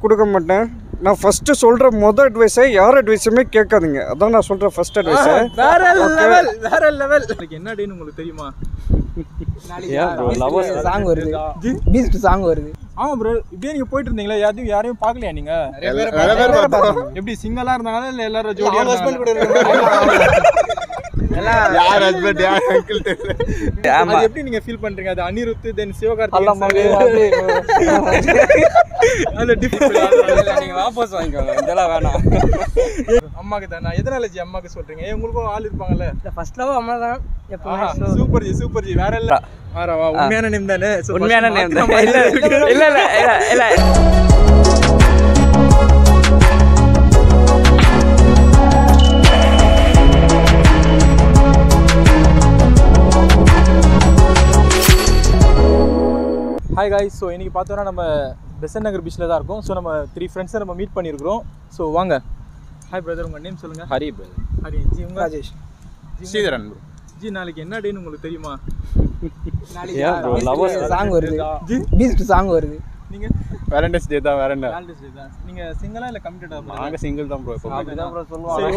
கொடுக்க மாட்டேன் நான் ஃபஸ்ட்டு சொல்கிற மொதல் அட்வைஸை யார் அட்வைஸுமே கேட்காதீங்க அதான் நான் சொல்கிற ஃபஸ்ட் அட்வைஸை வேற லெவல் வேற லெவல் எனக்கு என்ன டேன்னு உங்களுக்கு தெரியுமா சாங் வருது பீஸ்ட் சாங் வருது ஆமா ப்ரோ இப்படியே நீங்க போயிட்டு இருந்தீங்களா யாரையும் யாரையும் பார்க்கலையா நீங்க எப்படி சிங்கிளா இருந்தாங்களா இல்ல எல்லாரும் ஜோடியா யார் ஹஸ்பண்ட் யார் அங்கிள் அது எப்படி நீங்க ஃபீல் பண்றீங்க அது அனிருத் தென் சிவகார்த்திகேயன் அதுல டிஃபரெண்ட் நீங்க வாபஸ் வாங்கிக்கோங்க இதெல்லாம் வேணாம் அம்மாக்கு தான் நான் எதனால ஜி அம்மாக்கு சொல்றீங்க ஏன் உங்களுக்கும் ஆள் இருப்பாங்கல்ல ஃபர்ஸ்ட் லவ் அம்மா தான் எப்பவுமே சூப்பர் ஜி சூப்பர் ஜி வேற இல்ல ஆறாவா உண்மையான நேம் தானே So, first உண்மையான நேம் மாத்தின தான் மாதிரி இல்ல இருக்கு. இல்ல இல்ல இல்ல இல்ல ஹாய் காய்ஸ் ஸோ இன்னைக்கு பார்த்தோன்னா நம்ம பெசன் நகர் பீச்சில் தான் இருக்கோம் ஸோ நம்ம த்ரீ ஃப்ரெண்ட்ஸை நம்ம மீட் பண்ணியிருக்கிறோம் ஸோ வாங்க ஹாய் பிரதர் உங்கள் நேம் சொல்லுங்கள் ஹரி ஹரி ஜி உங்க ராஜேஷ் ஸ்ரீதரன் ஜி நாளைக்கு என்ன டேன்னு உங்களுக்கு தெரியுமா சாங் வருது ஜி பீஸ்ட் சாங் வருது நீங்கள் வேலண்டைன்ஸ் டே தான் வேற என்ன வேலண்டைன்ஸ் டே தான் நீங்கள் சிங்கிளா இல்லை கம்ப்யூட்டர் நாங்க சிங்கிள் தான் ப்ரோ அப்படிதான் ப்ரோ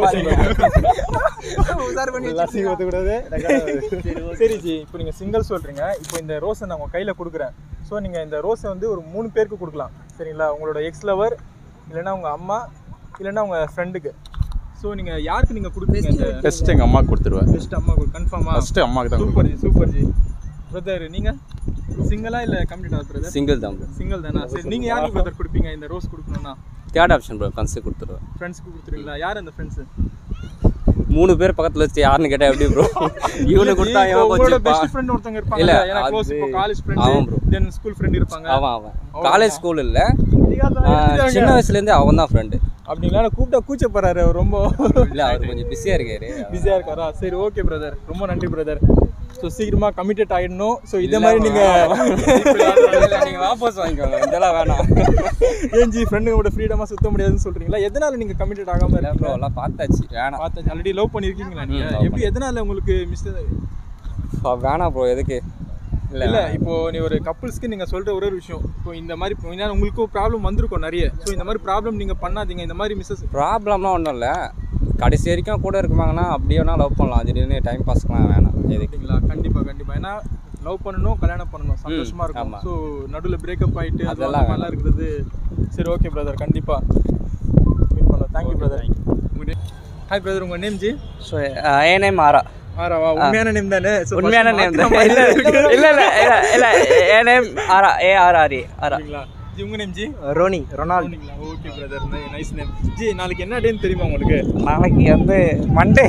எல்லாத்தையும் ஒத்துக்கூடாது சரி ஜி இப்போ நீங்கள் சிங்கிள் சொல்கிறீங்க இப்போ இந்த ரோஸை நான் உங்கள் கையில் கொடுக்குறேன் ஸோ நீங்கள் இந்த ரோஸை வந்து ஒரு மூணு பேருக்கு கொடுக்கலாம் சரிங்களா உங்களோட எக்ஸ் லவர் இல்லைன்னா உங்கள் அம்மா இல்லைன்னா உங்கள் ஃப்ரெண்டுக்கு ஸோ நீங்கள் யாருக்கு நீங்கள் கொடுப்பீங்க இந்த ஃபர்ஸ்ட் எங்க அம்மாக்கு கொடுத்துருவேன் பெஸ்ட் அம்மாவுக்கு கன்ஃபார்மா ஃபர்ஸ்ட் அம்மாக்கு தான் super ji super ji brother நீங்கள் சிங்கிளா இல்லை கம்ப்யூட்டர் பிரதர் சிங்கிள் தான் ப்ரோ சிங்கிள் தானா சரி நீங்கள் யாருக்கு பிரதர் கொடுப்பீங்க இந்த ரோஸ் கொடுக்கணும்னா தேர்ட் ஆப்ஷன் ப்ரோ கன்சி கொடுத்துருவேன் ஃப்ரெண்ட்ஸ்க்கு கொடுத்துருவீங்களா யார் அந்த ஃப்ரெண்ட்ஸு மூணு பேர் பக்கத்தில் வச்சு யாருன்னு கேட்டால் எப்படி ப்ரோ இவனு கொடுத்தா இவன் உங்களோட கொஞ்சம் பெஸ்ட் ஃப்ரெண்ட் ஒருத்தங்க இருப்பாங்க இல்ல, ஏன்னா க்ளோஸ் இப்போ அது- காலேஜ் ஆமா friend bro. Then school friend இருப்பாங்க அவன் அவன் காலேஜ் ஸ்கூல் இல்லை சின்ன வயசுலேருந்தே அவன் தான் ஃப்ரெண்டு அப்படிங்களா கூப்பிட்டா கூச்சப்படுறாரு அவர் ரொம்ப இல்லை அவர் கொஞ்சம் பிஸியாக இருக்காரு பிஸியா இருக்காரா சரி ஓகே பிரதர் ரொம்ப நன்றி பிரதர் ஸோ சீக்கிரமா கமிட்டட் ஆயிடணும் ஸோ இதே மாதிரி நீங்க நீங்கள் வாபஸ் வாங்கிக்கோங்க இதெல்லாம் வேணாம் ஏன் ஜி ஃப்ரெண்டுங்க கூட ஃப்ரீடமா சுத்த முடியாதுன்னு சொல்றீங்களா எதனால நீங்க கமிட்டட் ஆகாம இல்லை ப்ரோ இருக்கீங்க எல்லாம் பார்த்தாச்சு வேணாம் பார்த்து ஆல்ரெடி லவ் பண்ணிருக்கீங்களா நீங்க ம், love எப்படி எதனால உங்களுக்கு மிஸ் அப்ப வேணாம் ப்ரோ எதுக்கு இல்லை இல்ல இப்போ நீ ஒரு கப்புள்ஸ்க்கு நீங்க சொல்ற ஒரே ஒரு விஷயம் இப்போ இந்த மாதிரி இப்போ ஏன்னா உங்களுக்கும் ப்ராப்ளம் வந்திருக்கும் நிறைய ஸோ இந்த மாதிரி ப்ராப்ளம் நீங்க பண்ணாதீங்க இந்த மாதிரி மிஸ்ஸஸ் ப்ராப்ளம்லாம் ஒன்றும் இல்லை கடைசி வரைக்கும் கூட இருக்குமாங்கன்னா அப்படியே வேணா லவ் பண்ணலாம் திடீர்னு டைம் பாஸ்க்குலாம் வேணாம் எதுக்கு அப்படிங்களா கண்டிப்பா கண்டிப்பா ஏன்னா லவ் பண்ணணும் கல்யாணம் பண்ணணும் சந்தோஷமா இருக்கும் ஆமா. ஸோ நடுவில் பிரேக்கப் ஆயிட்டு அது அதெல்லாம் அந்த மாதிரிலாம் இருக்கிறது சரி ஓகே பிரதர் கண்டிப்பா மீட் பண்ணலாம் தேங்க்யூ பிரதர் ஹாய் பிரதர் உங்க நேம் ஜி ஸோ என் நேம் ஆரா ஆறாவா உண்மையான நேம் தானே So, first உண்மையான நேம் மாத்தின தான் மாதிரி இல்ல இருக்கு. இல்ல இல்ல இல்ல இல்ல என் நேம் ஆரா ஏ ஆர் ஆர் ஏ ஆரா அப்படிங்களா ஜி உங்க நேம் ஜி ரோனி ரொனால்டு அப்படிங்களா okay brother nice name ji நாளைக்கு என்ன டேன்னு தெரியுமா உங்களுக்கு நாளைக்கு வந்து மண்டே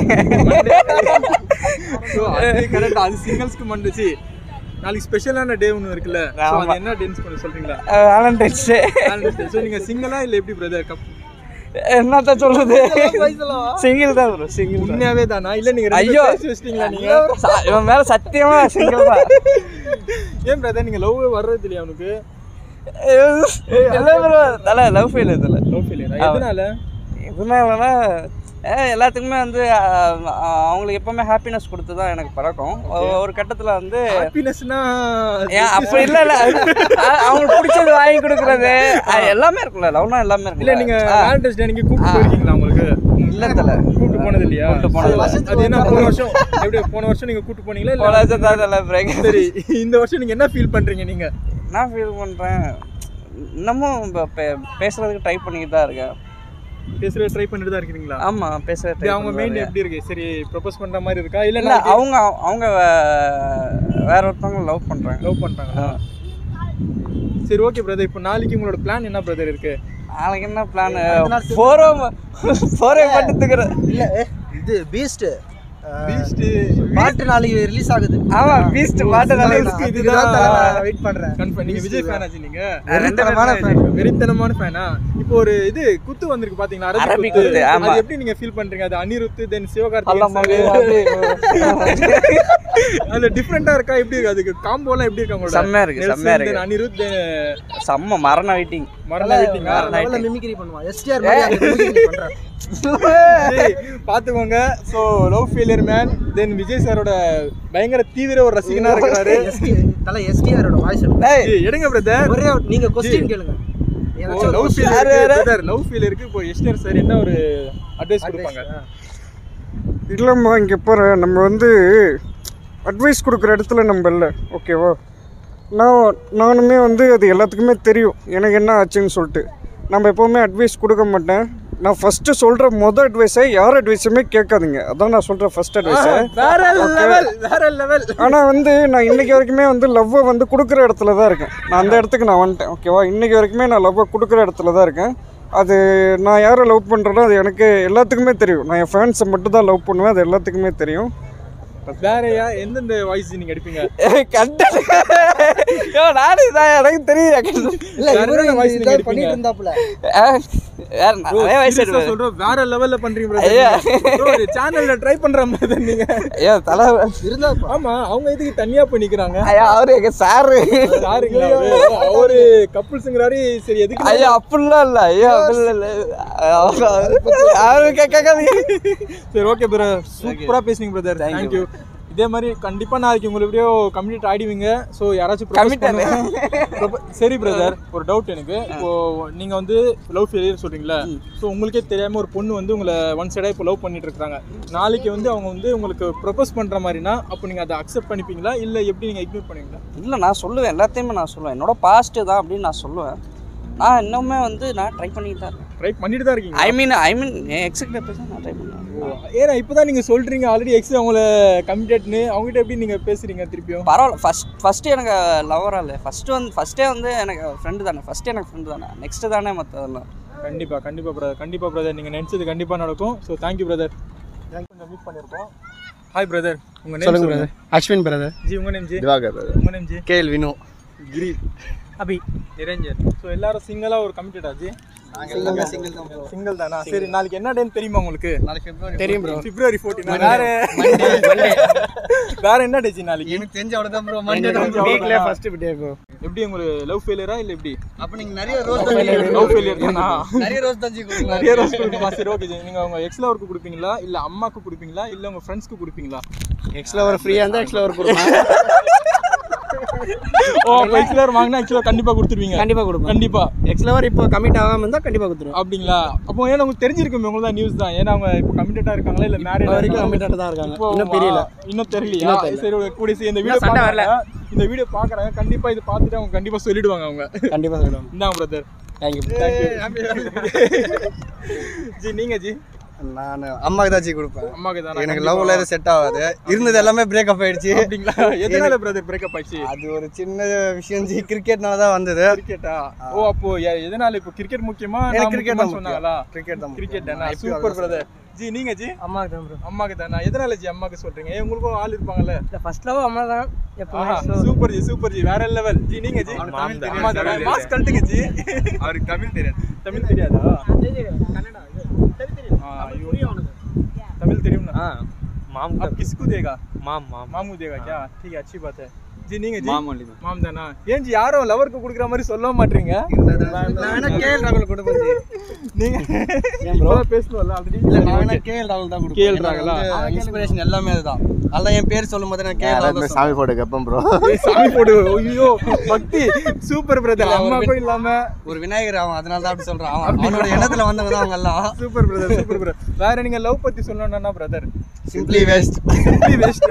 ஸோ அது கரெக்ட் அது சிங்கிள்ஸ்க்கு மண்டுச்சு நாளைக்கு ஸ்பெஷலான டே ஒன்று இருக்குல்ல So, அது ஆமா. என்ன டேன்னு கொஞ்சம் சொல்றீங்களா வேலண்டைன்ஸ் டே ஸோ நீங்க சிங்கிளா இல்லை எப்படி பிரதர் கப் என்னத்த சொல்றது சிங்கிள் தான் ப்ரோ சிங்கிள் உண்மையாவே தானா இல்ல நீங்க ஐயோ. ஐயோ பேசி வச்சிட்டீங்களா நீங்க இவன் மேல சத்தியமா சிங்கிள் தான் ஏன் பிரதர் நீங்க லவ் வர்றது இல்லையா அவனுக்கு இல்ல ப்ரோ தல லவ் ஃபீல் இதுல லவ் ஃபெயிலியர் எதனால எதுவுமே இல்லைன்னா ஏ, எல்லாத்துக்குமே வந்து அஹ், அவங்களுக்கு எப்பவுமே ஹாப்பினஸ் கொடுத்து தான் எனக்கு பழக்கம் ஒ- ஒரு கட்டத்தில் வந்து ஹாப்பினஸ்னா ஏன் அப்படி இல்லை இல்லை அவங்களுக்கு பிடிச்சது வாங்கி கொடுக்குறது அது எல்லாமே இருக்குல்ல லவ்னா எல்லாமே இல்ல இருக்குல்ல நீங்க ஆ, வேலண்டைன்ஸ் டே நீங்க கூப்பிட்டு போயிருக்கீங்களா உங்களுக்கு இல்ல தல கூப்பிட்டு போனது இல்லையா கூப்பிட்டு போனது இல்ல. அது என்ன போன வருஷம் எப்படி போன வருஷம் நீங்க கூப்பிட்டு போனீங்களா இல்ல போன வருஷம் தான் தல break. சரி இந்த வருஷம் நீங்க என்ன ஃபீல் பண்றீங்க நீங்க நான் ஃபீல் பண்ணுறேன் இன்னமும் இப்போ பே- பேசுறதுக்கு ட்ரை பண்ணிக்கிட்டு தான் இருக்கேன் பேசுற ட்ரை பண்ணிட்டு தான் இருக்கீங்களா ஆமாம் பேச இது ட்ரை அவங்க மைண்ட் எப்படி இருக்கு சரி ப்ரொபோஸ் பண்ற மாதிரி இருக்கா இல்ல இல்லை அவங்க அவங்க வே- வேற ஒருத்தவங்க லவ் பண்ணுறாங்க லவ் பண்றாங்களா சரி ஓகே பிரதர் இப்போ நாளைக்கு உங்களோட பிளான் என்ன பிரதர் இருக்கு நாளைக்கு என்ன பிளான் ஃபோரோ ஃபோரே பட்டுத்துக்கிறேன் இல்ல இது பீஸ்ட் பீஸ்ட் பாட்டு நாளைக்கு ரிலீஸ் ஆகுது ஆமா பீஸ்ட் பாட்டு நல்லா இதுக்கு இருக்கு இதுதான் வெயிட் பண்றேன் கன்ஃபார்ம் நீங்க விஜய் ஃபேன் ஆச்சு நீங்க வெறித்தனமான fan. வெறித்தனமான ஃபேனா இப்போ ஒரு இது குத்து வந்திருக்கு பாத்தீங்களா அரபி அரபி குத்து குத்து, ஆமா. அது எப்படி நீங்க ஃபீல் பண்றீங்க அது அனிருத் தென் அல்ல மகளே, சிவகார்த்திகேயன் அது டிஃபரெண்டா இருக்கா எப்படி இருக்கு அதுக்கு காம்போலாம் எப்படி இருக்கு உங்களோட செம்மையா இருக்கு, நெல்சன், செம்மையா இருக்கு. then அனிருத் then செம்ம மரண வெயிட்டிங் மரண வெயிட்டிங்கா லெவல்ல மிமிக்ரி பண்ணுவான் எஸ்டிஆர் மாதிரி அங்க mimicry பண்றான் பாத்துக்கோங்க so love failure man then Vijay சாரோட பயங்கர தீவிர ஒரு ரசிகனா இருக்கிறாரு ST தல எஸ்டிஆரோட வாய்ஸ் ஏய், எடுங்க பிரதர் ஒரே ஒரு- நீங்க கொஸ்டின் கேளுங்க லவ் ஃபீல் லவ் ஃபீல் இருக்கு இப்போ எஸ்டர் சார் என்ன ஒரு அட்வைஸ் கொடுப்பாங்க இல்லைம்மா இங்கே பாரு நம்ம வந்து அட்வைஸ் கொடுக்குற இடத்துல நம்ம இல்லை ஓகேவா நான் நானுமே வந்து அது எல்லாத்துக்குமே தெரியும் எனக்கு என்ன ஆச்சுன்னு சொல்லிட்டு நம்ம எப்போவுமே அட்வைஸ் கொடுக்க மாட்டேன் நான் ஃபஸ்ட்டு சொல்கிற மொதல் அட்வைஸை யார் அட்வைஸுமே கேட்காதீங்க அதான் நான் சொல்கிற ஃபஸ்ட் அட்வைஸை வேற லெவல் வேற லெவல் ஆனால் வந்து நான் இன்றைக்கி வரைக்குமே வந்து லவ்வை வந்து கொடுக்குற இடத்துல தான் இருக்கேன் நான் அந்த இடத்துக்கு நான் வந்துட்டேன் ஓகேவா இன்றைக்கி வரைக்குமே நான் லவ்வை கொடுக்குற இடத்துல தான் இருக்கேன் அது நான் யாரை லவ் பண்ணுறேனோ அது எனக்கு எல்லாத்துக்குமே தெரியும் நான் என் ஃபேன்ஸை மட்டும் தான் லவ் பண்ணுவேன் அது எல்லாத்துக்குமே தெரியும் வேறயா எந்தெந்த வாய்ஸ் நீங்க எடுப்பீங்க கண்டது யோ நானும் இதான் எனக்கு தெரியும் இல்ல வேற இவரும் என்ன voice இந்த நீங்க இதை பண்ணிட்டு இருந்தாப்புல வேற நிறைய வயசு Serious ஆ எடுப்பேன். சொல்றோம் வேற லெவல்ல பண்றீங்க ஐயா. பிரதர் சேனல்ல ட்ரை பண்ற மாதிரி நீங்க ஐயோ தலை இருந்தா ஆமா அவங்க எதுக்கு தனியா போய் நிக்கிறாங்க ஐயா அவரு எங்க சாரு யாருங்களா அவரு? அவரு கப்புள்ஸ்ங்கிறாரு சரி எதுக்கு ஐயா அப்படிலாம் இல்ல ஐயா அப்படிலாம் இல்ல அவரு- அவரு கேட்காதீங்க சரி ஓகே ப்ரோ சூப்பரா பேசுவீங்க பிரதர் Thank you, தேங்க்யூ இதே மாதிரி கண்டிப்பா நாளைக்கு உங்களுக்கு எப்படியோ கம்ப்ளீட் ஆயிடுவீங்க ஸோ யாராச்சும் propose Committed. பண்ணுங்க. Propo- சரி பிரதர் ஒரு டவுட் எனக்கு இப்போ நீங்க வந்து லவ் ஃபெயிலியர் சொல்றீங்களா ஸோ உங்களுக்கே தெரியாம ஒரு பொண்ணு வந்து உங்களை ஒன் சைடா இப்போ லவ் பண்ணிட்டு இருக்காங்க நாளைக்கு வந்து அவங்க வந்து உங்களுக்கு ப்ரொபோஸ் பண்ற மாதிரினா அப்போ நீங்க அதை அக்செப்ட் பண்ணிப்பீங்களா இல்ல எப்படி நீங்க இக்னோர் பண்ணுவீங்களா இல்லை நான் சொல்லுவேன் எல்லாத்தையுமே நான் சொல்லுவேன் என்னோட பாஸ்ட்டு தான் அப்படின்னு நான் சொல்லுவேன் நான் இன்னுமே வந்து நான் ட்ரை பண்ணிட்டு தான் இருக்கேன் ட்ரை பண்ணிட்டு தான் இருக்கீங்க ஐ மீன் ஐ மீன் என் எக்ஸிக்ட பேச நான் ட்ரை பண்ணுவேன் ஏன்னா இப்போதான் நீங்க சொல்றீங்க ஆல்ரெடி எக்ஸ் அவங்கள கமிட்டட்னு அவங்ககிட்ட எப்படி நீங்க பேசுறீங்க திருப்பியும் பரவாயில்ல ஃபஸ்ட் ஃபஸ்ட்டு எனக்கு லவராக இல்லை ஃபஸ்ட்டு வந்து ஃபஸ்ட்டே வந்து எனக்கு ஃப்ரெண்டு தானே ஃபஸ்ட்டு எனக்கு ஃப்ரெண்டு தானே நெக்ஸ்ட்டு தானே மற்றதெல்லாம் கண்டிப்பா கண்டிப்பா பிரதர் கண்டிப்பா பிரதர் நீங்க நினைச்சது கண்டிப்பா நடக்கும் ஸோ தேங்க்யூ பிரதர் கொஞ்சம் மீட் பண்ணிருக்கோம் ஹாய் பிரதர் உங்க நேம் சொல்லுங்க சொல்லுங்க பிரதர் அஸ்வின் பிரதர் ஜி உங்க நேம் ஜி திவாகர் உங்க name ji K L Vinu Giri Abhi Niranjan so எல்லாரும் சிங்கிளா ஒரு கமிட்டடா ஜி சிங்கிள் தான் சிங்கிள் தானா சரி நாளைக்கு என்ன டேன்னு தெரியுமா உங்களுக்கு தெரியும் ப்ரோ பிப்ரவரி ஃபோர்டீன் வேற வேற என்ன டே ஜி நாளைக்கு எனக்கு தெரிஞ்ச அவ்வளவுதான் ப்ரோ மண்டே தான் bro. வீக்ல ஃபர்ஸ்ட் டே ப்ரோ எப்படி உங்களுக்கு லவ் ஃபெயிலியரா இல்ல எப்படி அப்ப நீங்க நிறைய ரோஸ் தான் லவ் ஃபெயிலியர் தானா நிறைய ரோஸ் தான் ஜி கொடுங்க நிறைய ரோஸ் கொடுப்பீங்களா சரி ஓகே ஜி நீங்க உங்க எக்ஸ் லவருக்கு கொடுப்பீங்களா இல்ல அம்மாக்கு கொடுப்பீங்களா இல்ல உங்க ஃப்ரெண்ட்ஸ்க்கு கொடுப்பீங்களா எக்ஸ்ட்ரா ஒரு ஃப்ரீயா இருந்தா எக்ஸ்ட்ரா ஒரு கொடுங்க ஓ அப்போ எக்ஸ் லவர் வாங்கினா எக்ஸ் கண்டிப்பா கொடுத்துருவீங்க கண்டிப்பா கொடுப்பேன் கண்டிப்பா எக்ஸ்ட்ரா ஒரு இப்போ கமிட் ஆகாம இருந்தா கண்டிப்பா கொடுத்துருவோம் அப்படிங்களா அப்போ ஏன்னா உங்களுக்கு தெரிஞ்சிருக்கும் உங்களுக்கு தான் நியூஸ் தான் ஏன்னா அவங்க இப்போ கமிட்டடா இருக்காங்களா இல்ல மேரேஜ் வரைக்கும் கமிட்டட் தான் இருக்காங்க இப்போ இன்னும் தெரியல இன்னும் தெரியலையா சரி ஒரு கூடிய சீக்கிரம் இந்த வீடியோ சண்டை வரல. பார்க்கறாங்க இந்த வீடியோ பார்க்கறாங்க கண்டிப்பா இது பார்த்துட்டு அவங்க கண்டிப்பா சொல்லிடுவாங்க அவங்க கண்டிப்பா சொல்லுவோம் இந்தாங்க பிரதர் தேங்க்யூ தேங்க்யூ ஜி நீங்க ஜி நான் அம்மாக்கு தான் ஜி கொடுப்பேன் அம்மாக்கு தானே எனக்கு லவ்ல எதுவும் செட் ஆகாது இருந்தது எல்லாமே பிரேக்கப் ஆயிடுச்சு அப்படிங்களா எதனால பிரதர் பிரேக்கப் ஆச்சு அது ஒரு சின்ன விஷயம் ஜி கிரிக்கெட்னால தான் வந்தது கிரிக்கெட்டா ஓ அப்போ எ- எதனால இப்போ கிரிக்கெட் முக்கியமா எனக்கு நான் cricket முக்கியமா தான் சொன்னாங்களா கிரிக்கெட் தான் கிரிக்கெட் தானா சூப்பர் பிரதர் ஜி நீங்க ஜி அம்மாக்கு தான் ப்ரோ அம்மாக்கு தானா எதனால ஜி அம்மாக்கு சொல்றீங்க ஏன் உங்களுக்கும் ஆள் இருப்பாங்கல்ல இல்ல ஃபர்ஸ்ட் லவ் அம்மா தான் ஆஹா, சூப்பர் ஜி சூப்பர் ஜி வேற லெவல் ஜி நீங்க ஜி அம்மா தானா மாஸ் கழட்டுங்க ஜி அவருக்கு தமிழ் தெரியாது தமிழ் தெரியாதா ஆ, ஐயோ. तमिल தெரியும் ना हाँ माम अब किसको देगा माम माम मामू देगा क्या ठीक है अच्छी बात है जी நீங்க ஜி माम only தான் மாம் தானா ஏன் ஜி யாரும் லவருக்கு கொடுக்குற மாதிரி சொல்ல மாட்டீங்க நான் வேணா கேஎல் ராகுல் கொடுப்பேன் ஜி நீங்க ஏன் bro? இப்பதான் பேசணும்ல ஆல்ரெடி இல்ல நான் வேணா கேஎல் ராகுல் தான் கொடுப்பேன் KL ராகுலா? இன்ஸ்பிரேஷன் எல்லாமே அதுதான் அதான் என் பேர் சொல்லும் போது நான் கேஎல் ராகுல் தான் சாமி போட்டோ கேட்பேன் ப்ரோ சாமி போடு ஐயோ பக்தி சூப்பர் பிரதர் அம்மாக்கும் இல்லாம சொல்லுவேன். ஒரு விநாயகர் அவன் அதனால தான் அப்படி சொல்றான் அவன் அவனோட எண்ணத்துல வந்தவங்க தான் அவங்க எல்லாம் சூப்பர் பிரதர் சூப்பர் பிரதர் வேற நீங்க லவ் பத்தி சொல்லணும்னா brother simply waste simply waste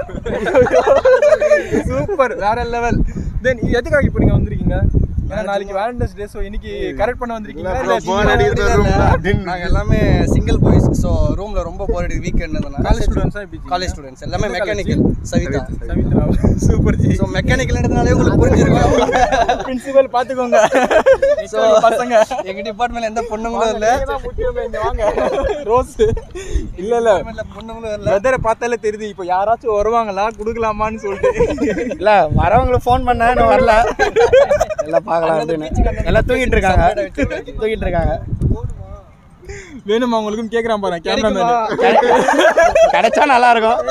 super வேற லெவல் தென் எதுக்காக இப்போ நீங்க வந்திருக்கீங்க ஏன்னா நாளைக்கு வேலண்டைன்ஸ் டே ஸோ இன்னைக்கு கரெக்ட் பண்ண வந்திருக்கீங்களா இல்ல போன் அடிக்கிறது ரூம்ல அப்படின்னு நாங்க எல்லாமே சிங்கிள் பாய்ஸ் ஸோ ரூம்ல ரொம்ப போர் அடிக்குது வீக்கெண்ட் காலேஜ் ஸ்டூடெண்ட்ஸா எப்படி காலேஜ் ஸ்டூடெண்ட்ஸ் எல்லாமே mechanical Savitha Savithra super ji so மெக்கானிக்கல்ன்றதுனாலே உங்களுக்கு புரிஞ்சிருக்கும் பிரின்சிபல் பாத்துக்கோங்க ஸோ பசங்க எங்க டிபார்ட்மெண்ட்ல எந்த பொண்ணுங்களும் இல்ல இங்கதான் முக்கியமே, இங்க வாங்க ரோஸ் இல்ல இல்ல இல்ல பொண்ணுங்களும் இல்ல வெதரை பார்த்தாலே தெரியுது இப்போ யாராச்சும் வருவாங்களா கொடுக்கலாமான்னு சொல்லிட்டு இல்ல வரவங்களுக்கு ஃபோன் பண்ண நான் வரல எல்லாம் பார்க்கலாம் அப்படின்னு எல்லாம் தூங்கிட்டு இருக்காங்க தூங்கிட்டு இருக்காங்க வேணுமா உங்களுக்கும் கேக்குறான் பாரு கேமராமேன் கிடைச்சா நல்லா இருக்கும்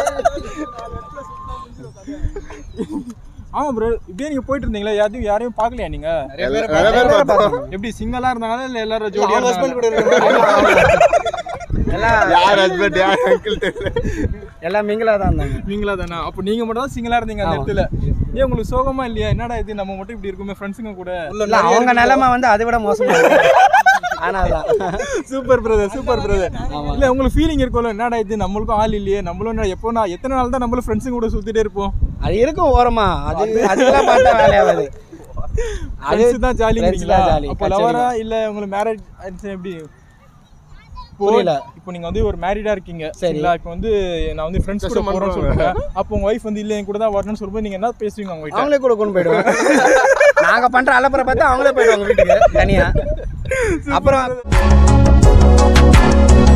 ஆமா ப்ரோ இப்படியே நீங்க போயிட்டு இருந்தீங்களா யாரையும் யாரையும் பார்க்கலையா நீங்க நிறைய பேர் பார்த்தோம் எப்படி சிங்கிளா இருந்தாங்களா இல்ல எல்லாரும் ஜோடியா அவங்க husband கூட இருந்தாங்களா? எல்லாம் யார் ஹஸ்பண்ட் யார் அங்கிள் தெரியல எல்லாம் மிங்கிலா தான் இருந்தாங்க நீங்களா தானா அப்போ நீங்க மட்டும் தான் சிங்கிளா இருந்தீங்க அந்த இடத்துல ஏன் உங்களுக்கு சோகமா இல்லையா என்னடா இது நம்ம மட்டும் இப்படி இருக்குமே ஃப்ரெண்ட்ஸுங்க கூட இல்ல அவங்க நிலைமை வந்து அதை விட மோசமா இருக்கு ஆனால் தான் சூப்பர் பிரதர் சூப்பர் பிரதர் இல்ல உங்களுக்கு ஃபீலிங் இருக்கும்ல என்னடா இது நம்மளுக்கும் ஆள் இல்லையே நம்மளும் என்ன- எப்போ நான் எத்தனை நாள் தான் நம்மளும் ஃப்ரெண்ட்ஸுங்க கூட சுத்திட்டே இருப்போம் அது இருக்கும் ஓரமா அது அதெல்லாம் பார்த்தா வேலையாகாது அது ஃப்ரெண்ட்ஸ் தான் ஜாலிங்களா தான் jolly. அப்போ லவரா இல்ல உங்களுக்கு மேரேஜ் ஆயிடுச்சு எப்படி புரியல. இப்போ நீங்க வந்து ஒரு மேரிடா இருக்கீங்க சரி. சரிங்களா இப்போ வந்து நான் வந்து ஃப்ரெண்ட்ஸ் கூட போறேன்னு சொல்றேன் அப்போ உங்க ஒய்ஃப் வந்து இல்ல என் கூட தான் வரணும்னு சொல்லும்போது நீங்க என்ன பேசுவீங்க அவங்க கிட்ட அவங்களே கூட கொண்டு போயிடுவாங்க நாங்க பண்ற அலப்பறை பார்த்து அவங்களே போயிடுவாங்க வீட்டுக்கு தனியா அப்புறம்